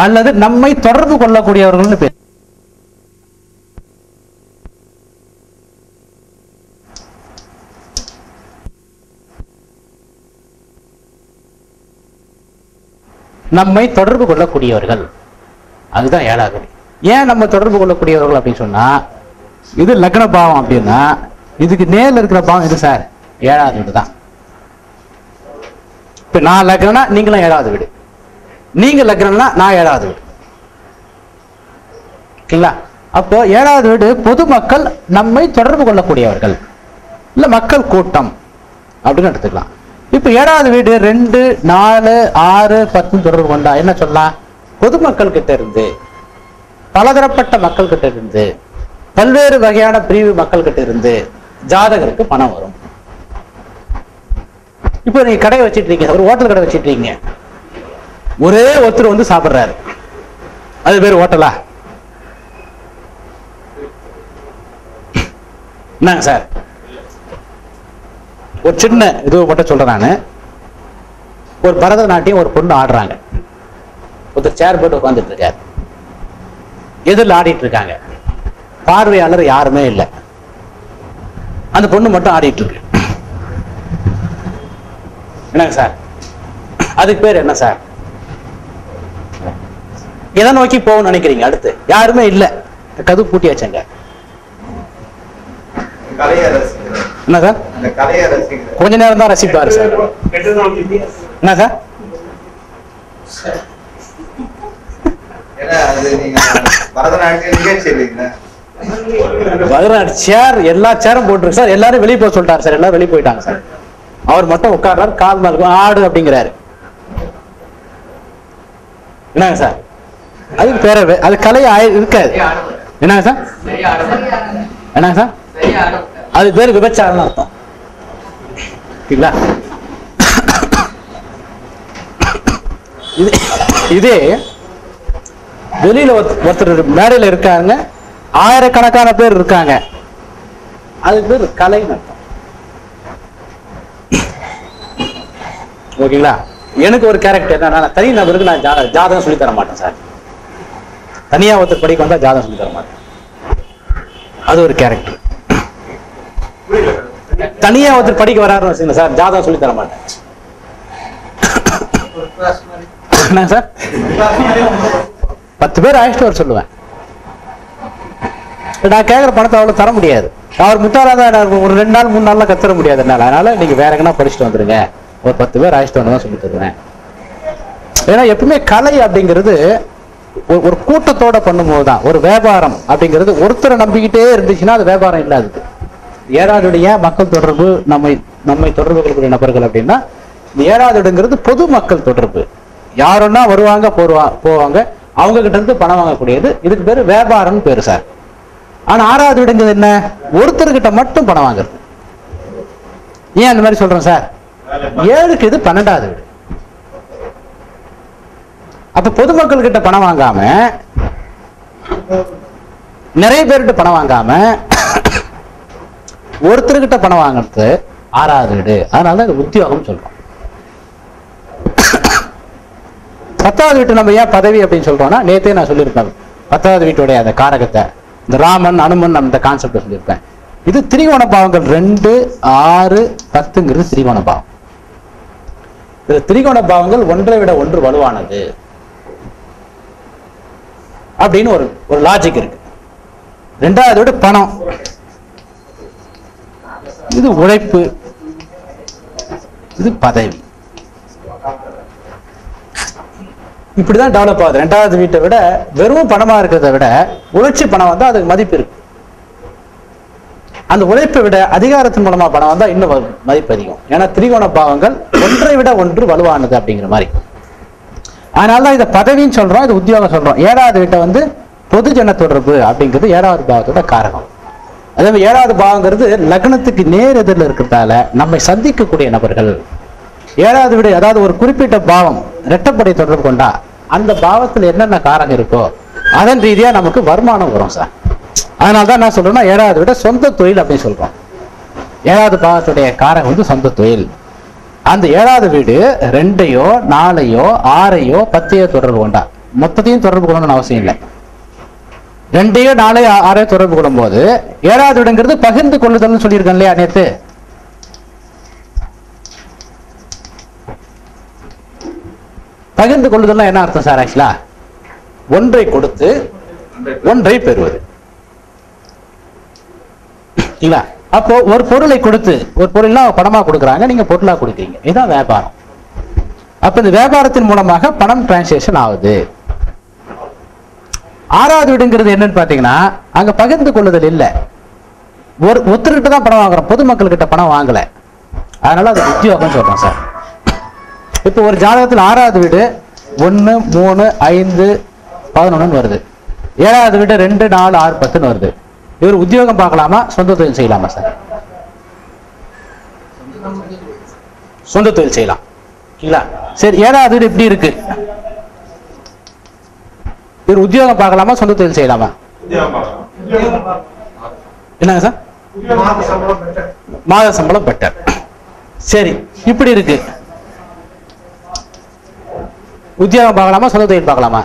அல்லது நம்மை தொடர்பு கொள்ளக்கூடியவர்கள்னு பேர் நம்மை தொடர்பு கொள்ளக்கூடியவர்கள் அதுதான் ஏழாவது வீடு. ஏன் நம்ம தொடர்பு கொள்ளக்கூடியவர்கள் அப்படின்னு சொன்னா இது லக்ன பாவம் அப்படின்னா இதுக்கு நேர்ல இருக்கிற பாவம் இது சார் ஏழாவது வீடு தான் இப்ப நான் லக்னம்னா நீங்களும் ஏழாவது வீடு நீங்க லக்னம்னா நான் ஏழாவது வீடு ஓகேங்களா அப்போ ஏழாவது வீடு பொதுமக்கள் நம்மை தொடர்பு கொள்ளக்கூடியவர்கள் இல்ல மக்கள் கூட்டம் அப்படின்னு எடுத்துக்கலாம் இப்ப ஏழாவது வீடு ரெண்டு நாலு ஆறு பத்து தொடர்பு கொண்டா என்ன சொல்லலாம் பொதுமக்கள் கிட்ட இருந்து பலதரப்பட்ட மக்கள் கிட்ட இருந்து பல்வேறு வகையான பிரிவு மக்கள் கிட்ட இருந்து ஜாதகருக்கு பணம் வரும் இப்போ நீங்க கடை வச்சிட்டு இருக்கீங்க ஒரு ஹோட்டல் கடை வச்சிட்டு இருக்கீங்க ஒரே ஒருத்தர் வந்து சாப்பிடுறாரு அது பேர் ஹோட்டலா என்னங்க சார் ஒரு சின்ன இது மட்டும் சொல்றேன் நானு ஒரு பரதநாட்டியம் ஒரு பொண்ணு ஆடுறாங்க ஒருத்தர் சேர் போட்டு உட்காந்துட்டு இருக்காரு எதிரில் ஆடிட்டு இருக்காங்க பார்வையாளர் யாருமே இல்லை அந்த பொண்ணு மட்டும் ஆடிட்டு இருக்கு என்னங்க சார் அதுக்கு பேர் என்ன சார் எதை நோக்கி போகணும்னு நினைக்கிறீங்க அடுத்து யாருமே இல்லை கது பூட்டியாச்சுங்க கலையை ரசிக்கிறேன் என்ன சார் அந்த கலையை ரசிக்கிறேன் கொஞ்ச நேரம் தான் ரசிப்பாரு சார் என்ன சார் ஏன்னா அது நீங்க பரதநாட்டிய நிகழ்ச்சி இல்லைங்களா பதினாறு சேர் எல்லா சேரும் போட்டுருக்கு சார் எல்லாரும் வெளியே போக சொல்லிட்டாரு சார் எல்லாரும் வெளியே போயிட்டாங்க சார் அவர் மட்டும் உட்கார்றாரு கால் மேல இருக்கும், ஆடு அப்படிங்கிறாரு என்னங்க சார் அதுக்கு பேர வே- அது கலை ஆயி- இருக்காது என்னங்க சார் என்னங்க சார் அது பேர் விபச்சாரம் அர்த்தம் ஓகேங்களா இது இதே வெளியில ஒருத்த- ஒருத்தர் மேடையில இருக்காங்க ஆயிரக்கணக்கான பேர் இருக்காங்க அது பேர் கலைன்னு அர்த்தம் ஓகேங்களா எனக்கு ஒரு கேரக்டர் என்னன்னா நான் தனி நபருக்கு நான் ஜா- ஜாதகம் சொல்லி தர மாட்டேன் சார் தனியா ஒருத்தர் படிக்க வந்தா ஜாதகம் சொல்லி தர மாட்டேன் அது ஒரு கேரக்டர் தனியா ஒருத்தர் படிக்க வராருன்னு வச்சுங்க சார் ஜாதகம் சொல்லி தர மாட்டேன் என்ன சார் பத்து பேர் அழைச்சிட்டு வர சொல்லுவேன் நான் கேட்குற பணத்தை அவ்வளோ தர முடியாது அவர் முட்டாளா தான் எனக்கு ஒரு ரெண்டு நாள் மூணு நாள்ல கத்துற முடியாது என்னால அதனால நீங்க வேற எங்கன்னா படிச்சுட்டு வந்துருங்க ஒரு பத்து பேர் அழைச்சிட்டு வந்து தான் சொல்லி தருவேன் ஏன்னா எப்பவுமே கலை அப்படிங்கிறது ஒரு- ஒரு கூட்டத்தோட பண்ணும்போது தான் ஒரு வியாபாரம் அப்படிங்கிறது ஒருத்தரை நம்பிக்கிட்டே இருந்துச்சுன்னா அது வியாபாரம் இல்லாதது ஏழாவதுடைய மக்கள் தொடர்பு நம்மை நம்மை தொடர்பு கொள்ளக்கூடிய நபர்கள் அப்படின்னா இந்த ஏழாவதுங்கிறது பொது மக்கள் தொடர்பு யாருன்னா வருவாங்க போருவா போவாங்க அவங்க கிட்ட இருந்து பணம் வாங்கக்கூடியது இதுக்கு பேரு வியாபாரம்னு பேரு சார் ஆனா ஆறாவது வீடுங்கிறது என்ன ஒருத்தர்கிட்ட மட்டும் பணம் வாங்குறது ஏன் அந்த மாதிரி சொல்றேன் சார் ஏழுக்கு இது பன்னெண்டாவது வீடு அப்ப பொதுமக்கள் கிட்ட பணம் வாங்காம நிறைய பேர்கிட்ட பணம் வாங்காம ஒருத்தர்கிட்ட பணம் வாங்குறது ஆறாவது வீடு அதனால தான் இது உத்தியோகம் சொல்றோம் பத்தாவது வீட்டு நம்ம ஏன் பதவி அப்படின்னு சொல்றோம்னா நேத்தே நான் சொல்லியிருப்பேன் பத்தாவது வீட்டுடைய அந்த காரகத்தை இந்த ராமன் அனுமன் அந்த கான்செப்ட் சொல்லியிருப்பேன் இது திரிகோண பாவங்கள் ரெண்டு ஆறு பத்துங்கிறது திரிகோண பாவம் இது திரிகோண பாவங்கள் ஒன்றை விட ஒன்று வலுவானது அப்படின்னு ஒரு ஒரு லாஜிக் இருக்கு ரெண்டாவது விட பணம் இது உழைப்பு இது பதவி இப்படிதான் டெவலப் ஆகுது ரெண்டாவது வீட்டை விட வெறும் பணமா இருக்கிறத விட உழைச்சி பணம் வந்தா அதுக்கு மதிப்பு இருக்கு அந்த உழைப்பை விட அதிகாரத்தின் மூலமா பணம் வந்தா இன்னும் வ- மதிப்பு அதிகம் ஏன்னா திரிகோண பாவங்கள் ஒன்றை விட ஒன்று வலுவானது அப்படிங்கிற மாதிரி அதனால தான் இதை பதவின்னு சொல்றோம் இது உத்தியோகம் சொல்றோம் ஏழாவது வீட்டை வந்து பொதுஜன தொடர்பு அப்படிங்கிறது ஏழாவது பாவத்தோட காரகம் அதே மாதிரி ஏழாவது பாவங்கிறது லக்னத்துக்கு நேர் எதிரில் இருக்கிறதால நம்மை சந்திக்கக்கூடிய நபர்கள் ஏழாவது வீடு அதாவது ஒரு குறிப்பிட்ட பாவம் இரட்டப்படை தொடர்பு கொண்டா அந்த பாவத்தில் என்னென்ன காரகம் இருக்கோ அதன் ரீதியா நமக்கு வருமானம் வரும் சார் அதனால தான் நான் சொல்றேன்னா ஏழாவது விட சொந்த தொழில் அப்படின்னு சொல்றோம் ஏழாவது பாவத்துடைய காரகம் வந்து சொந்த தொழில் அந்த ஏழாவது வீடு ரெண்டையோ நாலையோ ஆறையோ பத்தையோ தொடர்பு கொண்டா மொத்தத்தையும் தொடர்பு கொள்ளணும்னு அவசியம் இல்லை ரெண்டையோ நாளையோ ஆறையோ தொடர்பு கொள்ளும் போது ஏழாவது வீடுங்கிறது பகிர்ந்து கொள்ளுதல்னு சொல்லியிருக்கேன் இல்லையா நேத்து பகிர்ந்து கொள்ளுதல்னா என்ன அர்த்தம் சார் ஆக்சுவலா ஒன்றை கொடுத்து ஒன்றை பெறுவது இல்ல அப்போ ஒரு பொருளை கொடுத்து ஒரு பொருள்னா பணமா கொடுக்குறாங்க நீங்க பொருளா கொடுக்குறீங்க இதுதான் வியாபாரம் அப்ப இந்த வியாபாரத்தின் மூலமாக பணம் டிரான்சாக்ஷன் ஆகுது ஆறாவது வீடுங்கிறது என்னன்னு பாத்தீங்கன்னா அங்க பகிர்ந்து கொள்ளுதல் இல்ல ஒரு ஒருத்தர்கிட்ட தான் பணம் வாங்குறோம் பொதுமக்கள் கிட்ட பணம் வாங்கல அதனால அது உத்தியோகம் சொல்றோம் சார் இப்போ ஒரு ஜாதகத்தில் ஆறாவது வீடு ஒன்று மூணு ஐந்து பதினொன்றுன்னு வருது ஏழாவது வீடு ரெண்டு நாலு ஆறு பத்துன்னு வருது இவர் உத்தியோகம் பார்க்கலாமா சொந்த தொழில் செய்யலாமா சார் சொந்த தொழில் செய்யலாம் இல்ல சரி ஏழாவது வீடு இப்படி இருக்கு இவர் உத்தியோகம் பார்க்கலாமா சொந்த தொழில் செய்யலாமா என்னங்க சார் மாத சம்பளம் பெட்டர் சரி இப்படி இருக்கு உத்தியோகம் பார்க்கலாமா சொந்த தொழில் பார்க்கலாமா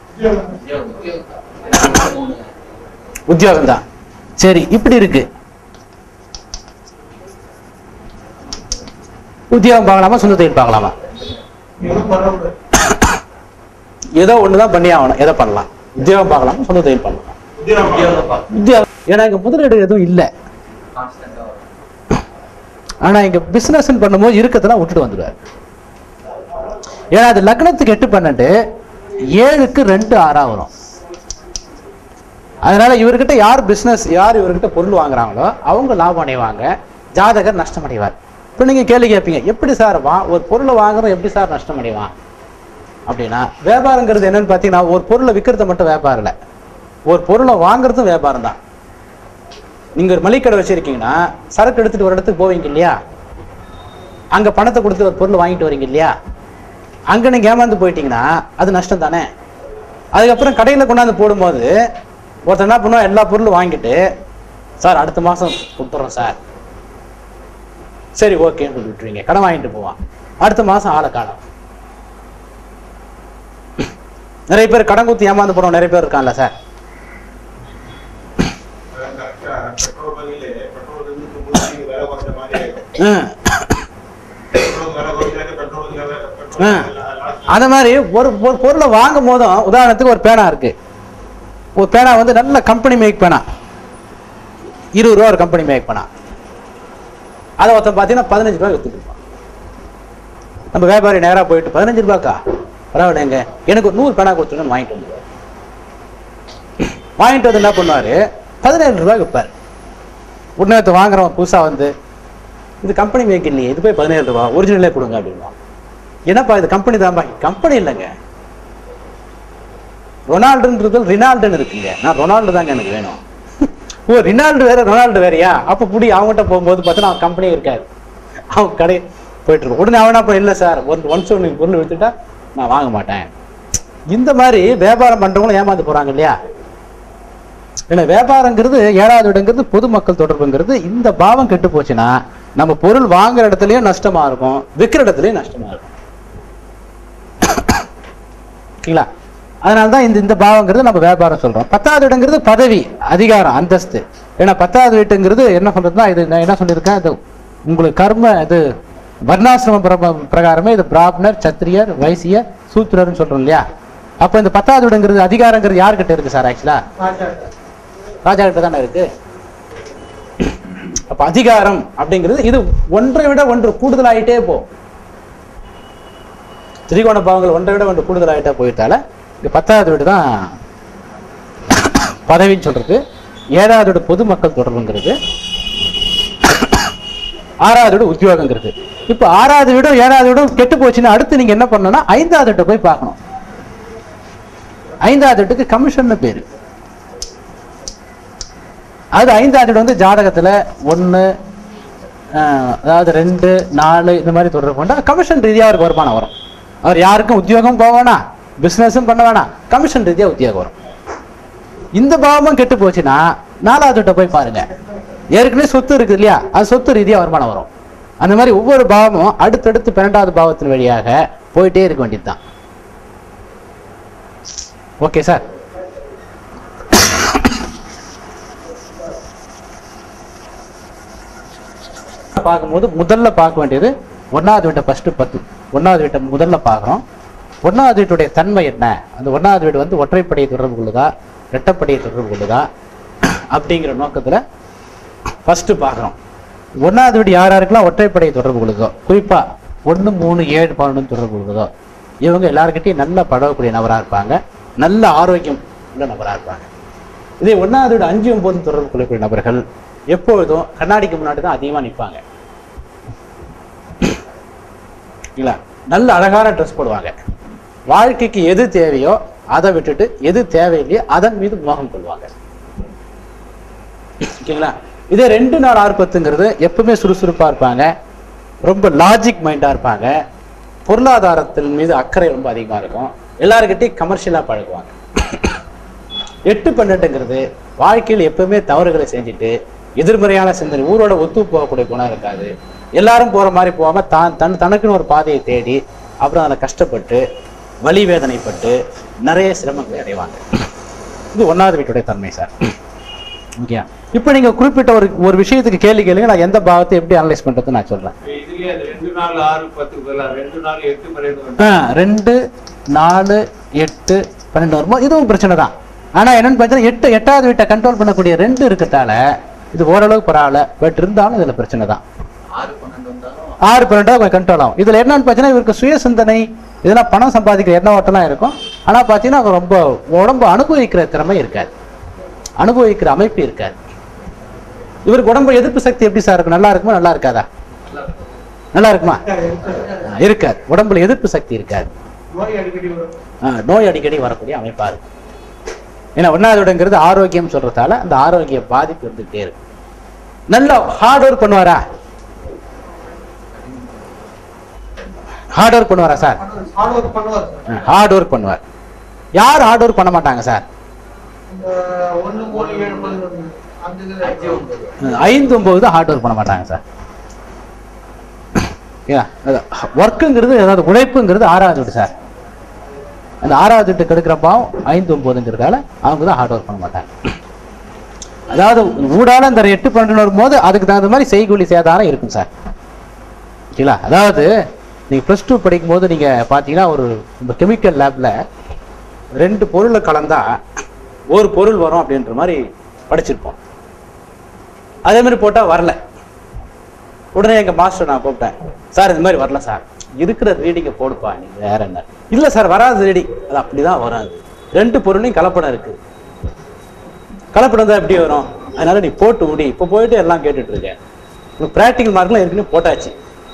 உத்தியோகம் தான் சரி இப்படி இருக்கு உத்தியோகம் பார்க்கலாமா சொந்த தொழில் பார்க்கலாமா ஏதோ ஒண்ணுதான் பண்ணி ஆகணும் எதை பண்ணலாம் உத்தியோகம் பார்க்கலாமா சொந்த தொழில் பண்ணலாம் உத்தியோகம் ஏன்னா இங்க முதலீடு எதுவும் இல்லை ஆனா இங்க பிசினஸ் பண்ணும்போது இருக்கத்தெல்லாம் விட்டுட்டு வந்துடுவார் ஏன்னா அது லக்னத்துக்கு எட்டு பன்னெண்டு ஏழுக்கு ரெண்டு ஆறா வரும் அதனால இவர்கிட்ட யார் பிசினஸ் யார் இவர்கிட்ட பொருள் வாங்குறாங்களோ அவங்க லாபம் அடைவாங்க ஜாதகர் நஷ்டம் அடைவார் இப்போ நீங்க கேள்வி கேட்பீங்க எப்படி சார் வா ஒரு பொருளை வாங்குறோம் எப்படி சார் நஷ்டம் அடைவான் அப்படின்னா வியாபாரங்கிறது என்னன்னு பார்த்தீங்கன்னா ஒரு பொருளை விற்கிறது மட்டும் வியாபாரம் இல்லை ஒரு பொருளை வாங்குறதும் வியாபாரம் தான் நீங்க ஒரு மளிகை கடை வச்சிருக்கீங்கன்னா சரக்கு எடுத்துட்டு ஒரு இடத்துக்கு போவீங்க இல்லையா அங்க பணத்தை கொடுத்து ஒரு பொருள் வாங்கிட்டு வரீங்க இல்லையா அங்க நீங்க ஏமாந்து போயிட்டீங்கன்னா அது நஷ்டம் தானே அதுக்கப்புறம் கடையில கொண்டாந்து போடும்போது ஒருத்தர் என்ன பண்ணுவான் எல்லா பொருளும் வாங்கிட்டு சார் அடுத்த மாசம் கொடுத்துட்றோம் சார் சரி ஓகேன்னு சொல்லி விட்டுருவீங்க கடன் வாங்கிட்டு போவான் அடுத்த மாசம் ஆளை காணும் நிறைய பேர் கடன் குத்தி ஏமாந்து போறோம் நிறைய பேர் இருக்கான்ல சார் பெட்ரோல் பங்கிலே பெட்ரோல் இருந்து முடிச்சு விலை குறைஞ்ச மாதிரி ஆயிடும். ம் பெட்ரோல் விலை குறைஞ்சாலே பெட்ரோல் விலை ஆ. பெட்ரோல் லாஸ்ட் அந்த மாதிரி ஒரு ஒரு பொருளை வாங்கும் போதும் உதாரணத்துக்கு ஒரு பேனா இருக்கு ஒரு பேனா வந்து நல்ல கம்பெனி மேக் பேனா இருபது ரூபா ஒரு கம்பெனி மேக் பேனா அதை ஒருத்தன் பார்த்தீங்கன்னா பதினஞ்சு ரூபாய் வித்து கொடுப்பான் நம்ம வியாபாரி நேராக போயிட்டு பதினஞ்சு ரூபாய்க்கா பரவாயில்லைங்க எனக்கு ஒரு நூறு பேனா கொடுத்துருன்னு வாங்கிட்டு வந்து வாங்கிட்டு வந்து என்ன பண்ணுவாரு பதினேழு ரூபாய் விற்பார் உடனே ஒருத்தன் வாங்குறவன் புதுசாக வந்து இது கம்பெனி மேக் இல்லையே இது போய் பதினேழு ரூபா ஒரிஜினலே கொடுங்க அப்படின்னா என்னப்பா இது கம்பெனி தான்ப்பா கம்பெனி இல்லைங்க ரொனால்டுன்றது ரினால்டுன்னு இருக்குங்க நான் ரொனால்டு தாங்க எனக்கு வேணும் ஓ ரினால்டு வேற ரொனால்டு வேறயா அப்ப புடி அவங்ககிட்ட போகும்போது பார்த்தா அவன் கம்பெனியே இருக்காது அவன் கடை போயிட்டு இருக்கும் உடனே அவனா அப்ப இல்லை சார் ஒரு ஒன்ஸ் ஒன்று பொருள் வித்துட்டா நான் வாங்க மாட்டேன் இந்த மாதிரி வியாபாரம் பண்றவங்களும் ஏமாந்து போறாங்க இல்லையா ஏன்னா வியாபாரங்கிறது ஏழாவது இடங்கிறது பொதுமக்கள் தொடர்புங்கிறது இந்த பாவம் கெட்டு போச்சுன்னா நம்ம பொருள் வாங்குற இடத்துலயும் நஷ்டமா இருக்கும் விற்கிற இடத்துலயும் நஷ்டமா இருக்கும் ஓகேங்களா அதனால தான் இந்த இந்த பாவங்கிறது நம்ம வியாபாரம் சொல்றோம் பத்தாவது இடங்கிறது பதவி அதிகாரம் அந்தஸ்து ஏன்னா பத்தாவது வீட்டுங்கிறது என்ன சொல்றதுன்னா இது நான் என்ன சொல்லியிருக்கேன் இது உங்களுக்கு கர்ம இது வர்ணாசிரம பிர- பிரகாரமே இது பிராமணர் சத்திரியர் வைசியர் சூத்திரர்னு சொல்றோம் இல்லையா அப்போ இந்த பத்தாவது வீடுங்கிறது அதிகாரங்கிறது யார்கிட்ட இருக்கு சார் ஆக்சுவலா ராஜா கிட்ட தானே இருக்கு அப்ப அதிகாரம் அப்படிங்கிறது இது ஒன்றை விட ஒன்று கூடுதலாயிட்டே போ திரிகோண பாவங்கள் ஒன்றை விட ஒன்று கூடுதலாயிட்டே போயிட்டால இந்த பத்தாவது வீடு தான் பதவின்னு சொல்றது ஏழாவது வீடு பொதுமக்கள் தொடர்புங்கிறது ஆறாவது வீடு உத்தியோகங்கிறது இப்போ ஆறாவது வீடும் ஏழாவது வீடும் கெட்டு போச்சுன்னா அடுத்து நீங்க என்ன பண்ணணும்னா ஐந்தாவது வீட்டை போய் பார்க்கணும் ஐந்தாவது வீட்டுக்கு கமிஷன் பேரு அது ஐந்தாவது வீடு வந்து ஜாதகத்துல ஒண்ணு ஆஹ், அதாவது ரெண்டு நாலு இந்த மாதிரி தொடர்பு கொண்டா கமிஷன் ரீதியா அவருக்கு வருமானம் வரும் அவர் யாருக்கும் உத்தியோகம் போக வேணாம் பிசினஸும் பண்ண வேணாம் கமிஷன் ரீதியா உத்தியோகம் வரும் இந்த பாவமும் கெட்டு போச்சுன்னா நாலாவது வீட்டை போய் பாருங்க ஏற்கனவே சொத்து இருக்கு இல்லையா அது சொத்து ரீதியா வருமானம் வரும் அந்த மாதிரி ஒவ்வொரு பாவமும் அடுத்தடுத்து பன்னெண்டாவது பாவத்தின் வழியாக போயிட்டே இருக்க வேண்டியதுதான் ஓகே சார் பார்க்கும்போது முதல்ல பார்க்க வேண்டியது ஒன்றாவது வீட்டை ஃபஸ்ட்டு பத்து ஒன்றாவது வீட்டை முதல்ல பார்க்குறோம் ஒன்றாவது வீட்டுடைய தன்மை என்ன அந்த ஒன்றாவது வீடு வந்து ஒற்றைப்படையை தொடர்பு கொள்ளுதா இரட்டைப்படையை தொடர்பு கொள்ளுதா அப்படிங்கிற நோக்கத்தில் ஃபஸ்ட்டு பார்க்குறோம் ஒன்றாவது வீடு யார் யாருக்கெல்லாம் ஒற்றைப்படையை தொடர்பு கொள்ளுதோ குறிப்பாக ஒன்று மூணு ஏழு பன்னெண்டு தொடர்பு கொள்ளுதோ இவங்க எல்லாருக்கிட்டையும் நல்ல பழகக்கூடிய நபராக இருப்பாங்க நல்ல ஆரோக்கியம் உள்ள நபராக இருப்பாங்க இதே ஒன்றாவது வீடு அஞ்சு ஒன்பது தொடர்பு கொள்ளக்கூடிய நபர்கள் எப்பொழுதும் கண்ணாடிக்கு முன்னாடி தான் அதிகமாக நிற்பாங்க இல்ல நல்ல அழகான ட்ரெஸ் போடுவாங்க வாழ்க்கைக்கு எது தேவையோ அதை விட்டுட்டு எது தேவையில்லையோ அதன் மீது மோகம் கொள்வாங்க ஓகேங்களா இதே ரெண்டு நாள் ஆர்ப்பத்துங்கிறது எப்பவுமே சுறுசுறுப்பா இருப்பாங்க ரொம்ப லாஜிக் மைண்டா இருப்பாங்க பொருளாதாரத்தின் மீது அக்கறை ரொம்ப அதிகமா இருக்கும் எல்லாருக்கிட்டையும் கமர்ஷியலா பழகுவாங்க எட்டு பன்னெண்டுங்கிறது வாழ்க்கையில் எப்பவுமே தவறுகளை செஞ்சுட்டு எதிர்மறையான சிந்தனை ஊரோட ஒத்து போகக்கூடிய குணம் இருக்காது எல்லாரும் போற மாதிரி போகாம தான் தன் தனக்குன்னு ஒரு பாதையை தேடி அப்புறம் அதில் கஷ்டப்பட்டு வலி வேதனைப்பட்டு நிறைய சிரமங்களை அடைவாங்க இது ஒன்றாவது வீட்டுடைய தன்மை சார் ஓகே இப்போ நீங்க குறிப்பிட்ட ஒரு ஒரு விஷயத்துக்கு கேள்வி கேளுங்க நான் எந்த பாவத்தை எப்படி அனலைஸ் பண்றதுன்னு நான் சொல்றேன் இதுலயே அந்த ரெண்டு நாள் ஆறு பத்துக்கு பதிலா ரெண்டு நாள் எட்டு பன்னெண்டு ஆ, ரெண்டு நாலு எட்டு பன்னெண்டு வரும்போது இதுவும் பிரச்சனை தான் ஆனா என்னன்னு பார்த்தீங்கன்னா எட்டு எட்டாவது வீட்டை கண்ட்ரோல் பண்ணக்கூடிய ரெண்டு இருக்கத்தால இது ஓரளவுக்கு பரவாயில்ல பட் இருந்தாலும் இதுல பிரச்சனை தான் ஆறு பன்னெண்டு வந்தாலும் ஆறு பன்னெண்டாவது கொஞ்சம் கண்ட்ரோல் ஆகும் இதுல என்னன்னு பார்த்தீங்கன்னா இவருக்கு சுய சிந்தனை இதெல்லாம் பணம் சம்பாதிக்கிற எண்ண ஓட்டம்லாம் இருக்கும் ஆனா பார்த்தீங்கன்னா அவர் ரொம்ப உடம்பு அனுபவிக்கிற திறமை இருக்காது அனுபவிக்கிற அமைப்பு இருக்காது இவருக்கு உடம்பு எதிர்ப்பு சக்தி எப்படி சார் இருக்கும் நல்லா இருக்குமா நல்லா இருக்காதா நல்லா இருக்குமா ஆ, இருக்காது உடம்புல எதிர்ப்பு சக்தி இருக்காது நோய் அடிக்கடி வரும் ஆ, நோய் அடிக்கடி வரக்கூடிய அமைப்பா இருக்கும் ஏன்னா ஒன்னாவதுங்கிறது ஆரோக்கியம் சொல்றதால அந்த ஆரோக்கிய பாதிப்பு இருந்துகிட்டே இருக்கு நல்லா ஹார்ட் ஒர்க் பண்ணுவாரா ஹார்ட் ஒர்க் பண்ணுவாரா சார் ஹார்ட் ஒர்க் பண்ணுவார் சார் ஹார்ட் ஒர்க் பண்ணுவார் யார் ஹார்ட் ஒர்க் பண்ண மாட்டாங்க சார் இந்த ஒண்ணு மூணு ஏழு பதினொன்று அந்த இதுல அஞ்சு ஒன்பது ஐந்து ஒன்பது தான் ஹார்ட் ஒர்க் பண்ண மாட்டாங்க சார் ஒர்க்குங்கிறது அதாவது உழைப்புங்கிறது ஆறாவது வீடு சார் அந்த ஆறாவது வீட்டு கெடுக்கிறப்பாவும் ஐந்து ஒன்பதுங்கிறதால அவங்க தான் ஹார்ட் ஒர்க் பண்ண மாட்டாங்க அதாவது ஊடால இந்த எட்டு பன்னெண்டு வரும்போது அதுக்கு தகுந்த மாதிரி செய்கூலி சேதாரம் இருக்கும் சார் ஓகேங்களா அதாவது நீங்கள் ப்ளஸ் டூ படிக்கும்போது நீங்கள் பார்த்தீங்கன்னா ஒரு இந்த கெமிக்கல் லேபில் ரெண்டு பொருளை கலந்தா ஒரு பொருள் வரும் அப்படின்ற மாதிரி படிச்சிருப்போம் அதே மாதிரி போட்டால் வரல உடனே எங்கள் மாஸ்டர் நான் கூப்பிட்டேன் சார் இந்த மாதிரி வரல சார் இருக்கிற ரீடிங்கை போடுப்பா நீ வேற என்ன இல்லை சார் வராது ரீடிங் அது அப்படிதான் வராது ரெண்டு பொருளையும் கலப்படம் இருக்கு கலப்படம் தான் எப்படி வரும் அதனால நீ போட்டு முடி இப்போ போயிட்டு எல்லாம் கேட்டுட்டு இருக்கேன் உனக்கு ப்ராக்டிக்கல் மார்க்லாம் ஏற்கனவே போட்டாச்சு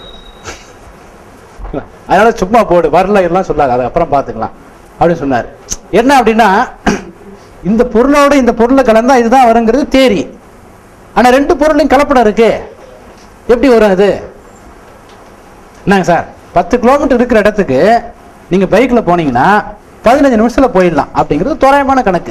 அதனால சும்மா போடு வரல எல்லாம் சொல்லாது அது அப்புறம் பார்த்துக்கலாம் அப்படின்னு சொன்னார் என்ன அப்படின்னா இந்த பொருளோட இந்த பொருளை கலந்தா இதுதான் வருங்கிறது தேரி ஆனா ரெண்டு பொருளையும் கலப்படம் இருக்கு எப்படி வரும் இது என்னங்க சார் பத்து கிலோமீட்டர் இருக்கிற இடத்துக்கு நீங்க பைக்ல போனீங்கன்னா பதினஞ்சு நிமிஷத்துல போயிடலாம் அப்படிங்கிறது தோராயமான கணக்கு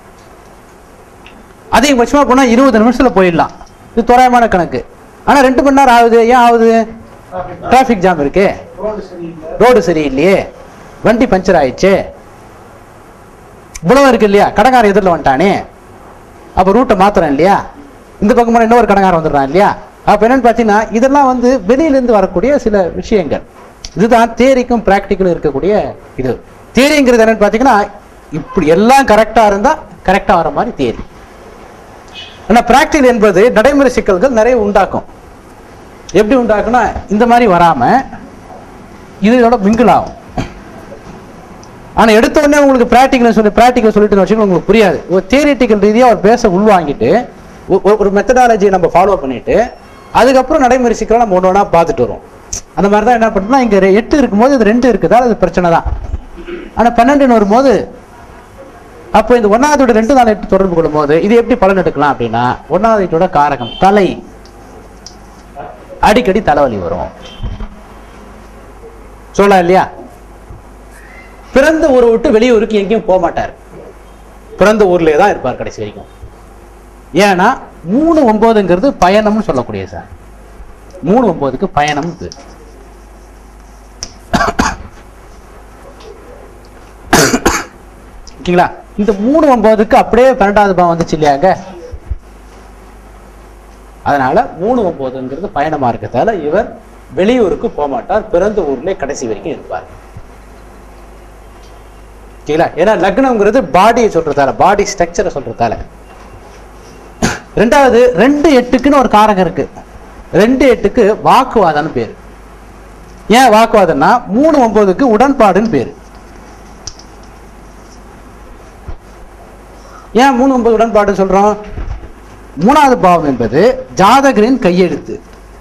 அதிகபட்சமா போனா இருபது நிமிஷத்துல போயிடலாம் இது தோராயமான கணக்கு ஆனா ரெண்டு மணி நேரம் ஆகுது ஏன் ஆகுது டிராஃபிக் ஜாம் இருக்கு ரோடு சரியில்லை ரோடு சரியில்லையே வண்டி பஞ்சர் ஆயிடுச்சு இவ்வளவு இருக்கு இல்லையா கடைக்காரன் எதிரில் வந்துட்டானே அப்போ ரூட்டை மாத்துறேன் இல்லையா இந்த பக்கம் போனா இன்னொரு கடைக்காரன் வந்துடுறான் இல்லையா அப்போ என்னன்னு பார்த்தீங்கன்னா இதெல்லாம் வந்து வெளியிலேருந்து வரக்கூடிய சில விஷயங்கள் இதுதான் தேரிக்கும் ப்ராக்டிக்கலும் இருக்கக்கூடிய இது தேரிங்கிறது என்னன்னு பார்த்தீங்கன்னா இப்படி எல்லாம் கரெக்டாக இருந்தால் கரெக்டாக வர மாதிரி தேரி ஆனால் ப்ராக்டிக்கல் என்பது நடைமுறை சிக்கல்கள் நிறைய உண்டாக்கும் எப்படி உண்டாக்குன்னா இந்த மாதிரி வராம இதோட மிங்கிள் ஆகும் ஆனா எடுத்த உடனே உங்களுக்கு பிராக்டிக்கல் சொல்லி பிராக்டிக்கல் சொல்லிட்டு வச்சுக்கோங்க உங்களுக்கு புரியாது ஒரு தியரிட்டிக்கல் ரீதியா ஒரு பேச உள்வாங்கிட்டு ஒ- ஒ- ஒரு மெத்தடாலஜியை நம்ம ஃபாலோ பண்ணிட்டு அதுக்கப்புறம் நடைமுறை சிக்கலை நம்ம ஒன்று ஒன்றா பார்த்துட்டு வரோம் அந்த மாதிரி தான் என்ன பண்ணுறோம்னா இங்க ரெ- எட்டு இருக்கும்போது இது ரெண்டு இருக்குதா அது பிரச்சனை தான் ஆனா பன்னெண்டுன்னு வரும்போது அப்போ இந்த ஒன்னாவதோட ரெண்டு நாள் எட்டு தொடர்பு கொள்ளும்போது இது எப்படி பலன் எடுக்கலாம் அப்படின்னா ஒன்னாவது எட்டோட காரகம் தலை அடிக்கடி தலைவலி வரும் சொல்லலாம் இல்லையா பிறந்த ஊரை விட்டு வெளியூருக்கு எங்கேயும் போக மாட்டார் பிறந்த ஊர்லயே தான் இருப்பார் கடைசி வரைக்கும் ஏன்னா மூணு ஒன்பதுங்கிறது பயணம்னு சொல்லக்கூடிய சார் மூணு ஒன்பதுக்கு பயணம் பேர். ஓகேங்களா இந்த மூணு ஒன்பதுக்கு அப்படியே பன்னெண்டாவது பாவம் வந்துச்சு இல்லையாங்க அதனால மூணு ஒன்பதுங்கிறது பயணமா இருக்கதால இவர் வெளியூருக்கு போக மாட்டார் பிறந்த ஊர்லயே கடைசி வரைக்கும் இருப்பார் ஓகேங்களா ஏன்னா லக்னம்ங்கிறது பாடியை சொல்றதால பாடி ஸ்ட்ரக்சரை சொல்றதால ரெண்டாவது ரெண்டு எட்டுக்குன்னு ஒரு காரகம் இருக்கு ரெண்டு எட்டுக்கு வாக்குவாதம்னு பேரு ஏன் வாக்குவாதம்னா மூணு ஒன்பதுக்கு உடன்பாடுன்னு பேரு ஏன் மூணு ஒன்பது உடன்பாடு சொல்றோம் மூணாவது பாவம் என்பது ஜாதகரின் கையெழுத்து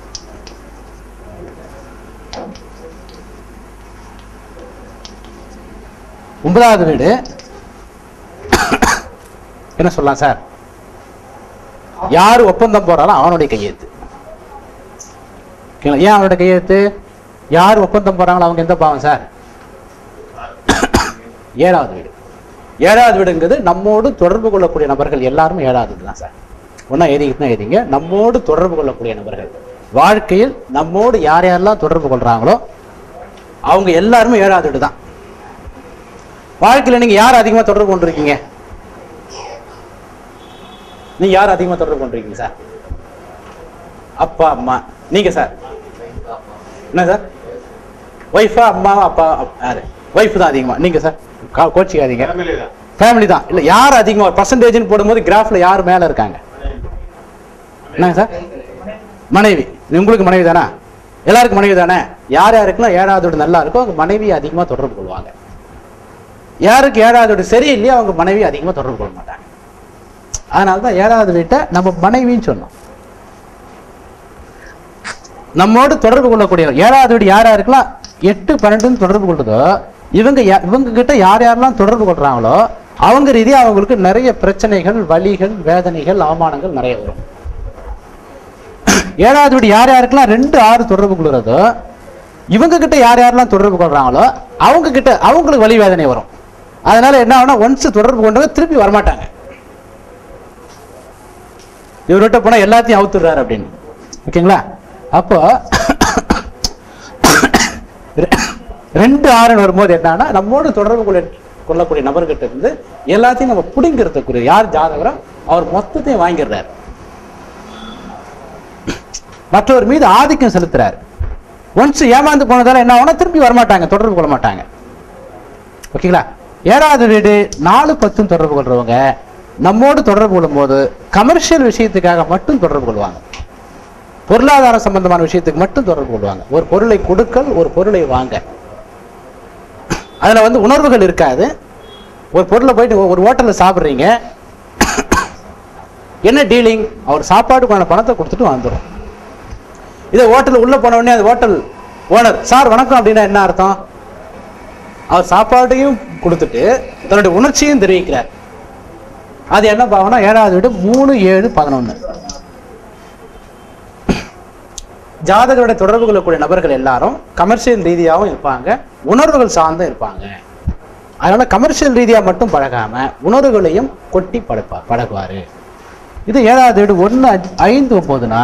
ஒன்பதாவது வீடு என்ன சொல்லலாம் சார் யார் ஒப்பந்தம் போறாரோ அவனுடைய கையெழுத்து ஓகேங்களா? ஏன் அவனுடைய கையெழுத்து யார் ஒப்பந்தம் போறாங்களோ அவங்க எந்த பாவம் சார் ஏழாவது வீடு ஏழாவது வீடுங்கிறது நம்மோடு தொடர்பு கொள்ளக்கூடிய நபர்கள் எல்லாரும் ஏழாவது வீடு தான் சார் ஒன்றா எழுதிக்கிட்டு எழுதிங்க நம்மோடு தொடர்பு கொள்ளக்கூடிய நபர்கள் வாழ்க்கையில் நம்மோடு யார் யாரெல்லாம் தொடர்பு கொள்றாங்களோ அவங்க எல்லாருமே ஏழாவது வீடு தான் வாழ்க்கையில் நீங்க யார் அதிகமா தொடர்பு கொண்டிருக்கீங்க நீங்க யார் அதிகமா தொடர்பு கொண்டிருக்கீங்க சார் அப்பா அம்மா நீங்க சார் என்ன சார் ஒய்ஃபா அம்மாவா அப்பா அப்- யாரு ஒய்ஃப் தான் அதிகமா நீங்க சார் கா- கோச்சிக்காதீங்க ஃபேமிலி தான் ஃபேமிலி தான் இல்ல யார் அதிகமா பர்சன்டேஜ்னு போடும்போது கிராஃப்ல யார் மேல இருக்காங்க என்னங்க சார் மனைவி உங்களுக்கு மனைவி தானே எல்லாருக்கும் மனைவி தானே யார் யாருக்குலாம் ஏழாவது வீடு நல்லா இருக்கோ அவங்க மனைவி அதிகமா தொடர்பு கொள்வாங்க யாருக்கு ஏழாவது வீடு சரியில்லையோ அவங்க மனைவி அதிகமா தொடர்பு கொள்ள மாட்டாங்க அதனால தான் ஏழாவது வீட்டை நம்ம மனைவின்னு சொன்னோம் நம்மோடு தொடர்பு கொள்ளக்கூடிய ஏழாவது வீடு யார் யாருக்கெல்லாம் எட்டு பன்னெண்டுன்னு தொடர்பு கொள்ளுதோ இவங்க யா- இவங்க கிட்ட யார் யாரெல்லாம் தொடர்பு கொள்றாங்களோ அவங்க ரீதியா அவங்களுக்கு நிறைய பிரச்சனைகள் வலிகள் வேதனைகள் அவமானங்கள் நிறைய வரும் ஏழாவது வீடு யார் யாருக்கெல்லாம் ரெண்டு ஆறு தொடர்பு கொள்கிறதோ இவங்க கிட்ட யார் யாரெல்லாம் தொடர்பு கொள்றாங்களோ அவங்க கிட்ட அவங்களுக்கு வலி வேதனை வரும் அதனால என்ன ஆகும்னா ஒன்ஸ் தொடர்பு கொண்டவங்க திருப்பி வரமாட்டாங்க இவர்கிட்ட போனா எல்லாத்தையும் அவுத்துடுறாரு அப்படின்னு ஓகேங்களா அப்போ ரெ- ரெண்டு ஆறுன்னு வரும்போது என்னன்னா நம்மோடு தொடர்பு கொள்ள கொள்ளக்கூடிய நபர்கிட்ட இருந்து எல்லாத்தையும் நம்ம பிடிங்கிறதுக்குரிய யார் ஜாதகரோ அவர் மொத்தத்தையும் வாங்கிடுறாரு மற்றவர் மீது ஆதிக்கம் செலுத்துறாரு ஒன்ஸ் ஏமாந்து போனதால என்ன ஆகும்னா திருப்பி வரமாட்டாங்க தொடர்பு கொள்ள மாட்டாங்க ஓகேங்களா ஏழாவது வீடு நாலு பத்தும் தொடர்பு கொள்றவங்க நம்மோடு தொடர்பு கொள்ளும்போது கமர்ஷியல் விஷயத்துக்காக மட்டும் தொடர்பு கொள்வாங்க பொருளாதார சம்பந்தமான விஷயத்துக்கு மட்டும் தொடர்பு கொள்வாங்க ஒரு பொருளை கொடுக்கல் ஒரு பொருளை வாங்க அதுல வந்து உணர்வுகள் இருக்காது ஒரு பொருளை போயிட்டு ஒரு ஹோட்டல்ல சாப்பிடுறீங்க என்ன டீலிங் அவர் சாப்பாட்டுக்கான பணத்தை கொடுத்துட்டு வந்துடும் இதே ஹோட்டல் உள்ள போன உடனே அது ஹோட்டல் ஓனர் சார் வணக்கம் அப்படின்னா என்ன அர்த்தம் அவர் சாப்பாட்டையும் கொடுத்துட்டு தன்னுடைய உணர்ச்சியும் தெரிவிக்கிறார் அது என்ன பாவம்னா ஏழாவது வீடு மூணு ஏழு பதினொன்னு ஜாதகருடைய தொடர்பு கொள்ளக்கூடிய நபர்கள் எல்லாரும் கமர்ஷியல் ரீதியாகவும் இருப்பாங்க உணர்வுகள் சார்ந்தும் இருப்பாங்க அதனால கமர்ஷியல் ரீதியா மட்டும் பழகாம உணர்வுகளையும் கொட்டி பழப்பா பழகுவாரு இது ஏழாவது வீடு ஒன்று ஐந்து ஒன்பதுனா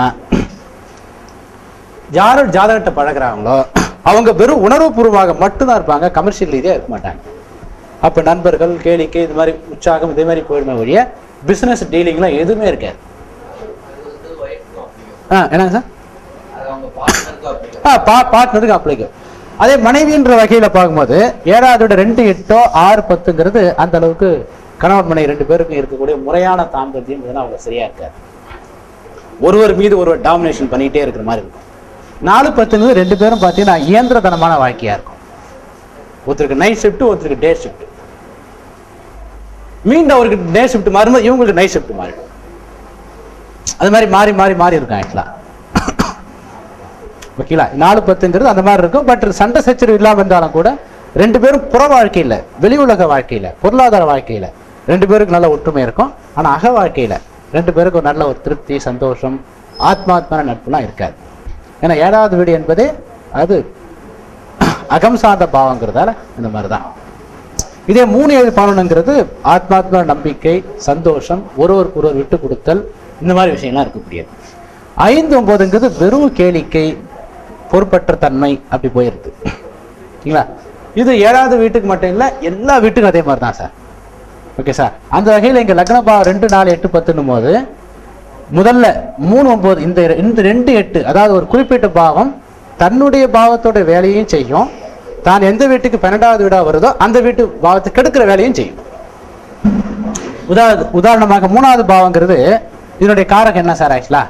யார் ஜாதகத்தை பழகுறாங்களோ அவங்க வெறும் உணர்வுபூர்வமாக மட்டும்தான் இருப்பாங்க கமர்ஷியல் ரீதியாக இருக்க மாட்டாங்க அப்போ நண்பர்கள் கேளிக்கை இது மாதிரி உற்சாகம் இதே மாதிரி போயிடுமே ஒழிய பிஸ்னஸ் டீலிங்லாம் எதுவுமே இருக்காது அது வந்து ஒய்ஃப்க்கும் அப்படியும் ஆ என்னங்க சார் அது அவங்க பார்ட்னருக்கும் அப்படியும் ஆ பா பார்ட்னருக்கு அப்ளைக்கும் அதே மனைவின்ற வகையில பார்க்கும்போது ஏழாவதோட ரெண்டு எட்டோ ஆறு பத்துங்கிறது அந்த அளவுக்கு கணவன் மனைவி ரெண்டு பேருக்கும் இருக்கக்கூடிய முறையான தாம்பத்தியம் இதெல்லாம் அவ்வளோ சரியா இருக்காது ஒருவர் மீது ஒருவர் டாமினேஷன் பண்ணிட்டே இருக்கிற மாதிரி இருக்கும் நாலு பத்துங்கிறது ரெண்டு பேரும் பார்த்தீங்கன்னா இயந்திரத்தனமான வாழ்க்கையா இருக்கும் ஒருத்தருக்கு நைட் ஷிஃப்ட் ஒருத்தருக்கு டே ஷிஃப்ட் மீண்டும் அவருக்கு டே ஷிஃப்ட் மாறும்போது இவங்களுக்கு நைட் ஷிஃப்ட் மாறிடும் அது மாதிரி மாறி மாறி மாறி இருக்கும் ஆக்சுவலா ஓகேங்களா நாலு பத்துங்கிறது அந்த மாதிரி இருக்கும் பட் சண்டை சச்சரவு இல்லாம இருந்தாலும் கூட ரெண்டு பேரும் புற வாழ்க்கையில வெளி உலக வாழ்க்கையில பொருளாதார வாழ்க்கையில ரெண்டு பேருக்கு நல்ல ஒற்றுமை இருக்கும் ஆனா அக வாழ்க்கையில ரெண்டு பேருக்கு ஒரு நல்ல ஒரு திருப்தி சந்தோஷம் ஆத்மாத்மான நட்புலாம் இருக்காது ஏன்னா ஏழாவது வீடு என்பதே அது அகம் சார்ந்த பாவங்கிறதால இந்த மாதிரி தான் இதே மூணு ஏழு பதினொன்றுங்கிறது ஆத்மாத்மா நம்பிக்கை சந்தோஷம் ஒருவருக்கு ஒருவர் விட்டு கொடுத்தல் இந்த மாதிரி விஷயம்லாம் இருக்கக்கூடியது ஐந்து ஒன்பதுங்கிறது வெறும் கேளிக்கை பொறுப்பற்ற தன்மை அப்படி போயிருது சரிங்களா இது ஏழாவது வீட்டுக்கு மட்டும் இல்லை எல்லா வீட்டுக்கும் அதே மாதிரி தான் சார் ஓகே சார் அந்த வகையில் இங்கே லக்ன பாவம் ரெண்டு நாலு எட்டு பத்துன்னும் போது முதல்ல மூணு ஒன்பது இந்த ரெ- இந்த ரெண்டு எட்டு அதாவது ஒரு குறிப்பிட்ட பாவம் தன்னுடைய பாவத்தோட வேலையும் செய்யும் தான் எந்த வீட்டுக்கு பன்னெண்டாவது வீடா வருதோ அந்த வீட்டு பாவத்தை கெடுக்கிற வேலையும் செய்யும் உதா உதாரணமாக மூணாவது பாவங்கிறது இதனுடைய காரகம் என்ன சார் ஆக்சுவலா